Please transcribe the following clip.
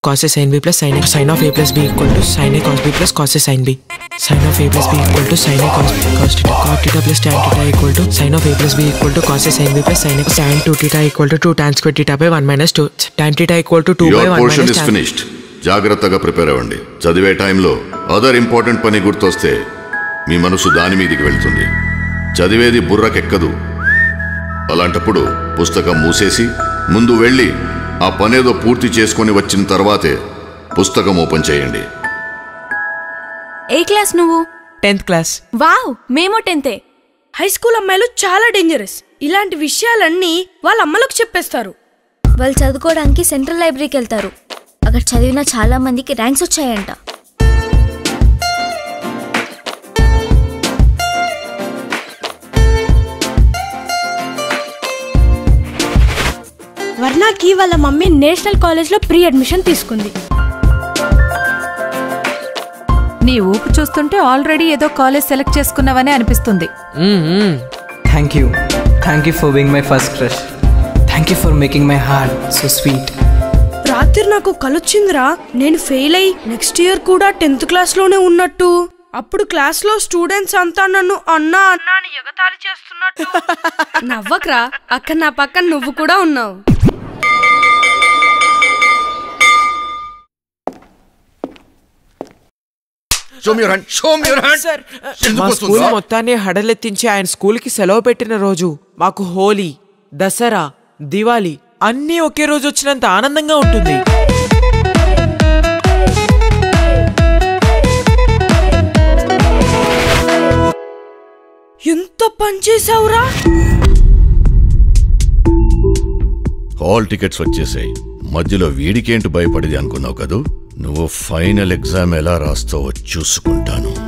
cos a sin b plus sin a sin of a plus b equal to sin a cos b plus cos a sin b sin of a plus b equal to sin a cos cos theta cot theta plus tan theta equal to sin of a plus b equal to cos a sin b plus sin a tan 2 theta equal to 2 tan square theta by 1 minus 2 tan theta equal to 2 by your 1 portion minus is tan finished జాగ్రత్తగా prepare అవ్వండి చదివే టైంలో other important పని గుర్తొస్తే మీ మనసు దాని మీదికి వెళ్తుంది చదివేది బుర్రకెక్కదు అలాంటప్పుడు పుస్తకం మూసేసి ముందు వెళ్ళి ఆ పనేదో పూర్తి చేసుకొని వచ్చిన తర్వాతే పుస్తకం ఓపెన్ చేయండి ఏ క్లాస్ నువ్వు 10th class వావ్ మేము టెన్తే హై స్కూల్ అమ్మాయిలు చాలా డేంజరస్ ఇలాంటి విషయాలన్నీ వాళ్ళ అమ్మలకు చెప్పేస్తారు వాళ్ళు చదువుకోవడానికి సెంట్రల్ లైబ్రరీకి వెళ్తారు అక్కడ చదివిన చాలా మందికి ర్యాంక్స్ వచ్చాయంట వర్ణాకి వాళ్ళ మమ్మీ నేషనల్ కాలేజ్లో ప్రీ అడ్మిషన్ తీసుకుంది నీ ఊపు చూస్తుంటే ఆల్రెడీ ఏదో కాలేజ్ సెలెక్ట్ చేసుకున్నావని అనిపిస్తుంది Thank you. Thank you for being my first crush. Thank you for making my heart so sweet. రాత్రి నాకు కలొచ్చిందిరా నేను ఫెయిల్ అయి నెక్స్ట్ ఇయర్ కూడా టెన్త్ క్లాస్ లోనే ఉన్నట్టు అప్పుడు క్లాస్ లో స్టూడెంట్స్ అంతా నన్ను అన్నా అన్నా అని ఎగతాళి చేస్తున్నట్టు నవ్వకరా అక్కడ నా పక్కన నువ్వు కూడా ఉన్నావు Show me your hand. Show me your hand. ఎందుకు మా వస్తుందా? స్కూల్ మొత్తాన్ని హడలెత్తించి ఆయన స్కూల్కి సెలవు పెట్టిన రోజు మాకు హోలీ దసరా దివాళీ అన్నీ ఒకే రోజు వచ్చినంత ఆనందంగా ఉంటుంది ఎంత పని చేసావురా హాల్ టికెట్స్ వచ్చేసాయి మధ్యలో వీడికేంటి భయపడేది అనుకున్నావు కదూ నువ్వు ఫైనల్ ఎగ్జామ్ ఎలా రాస్తావో చూసుకుంటాను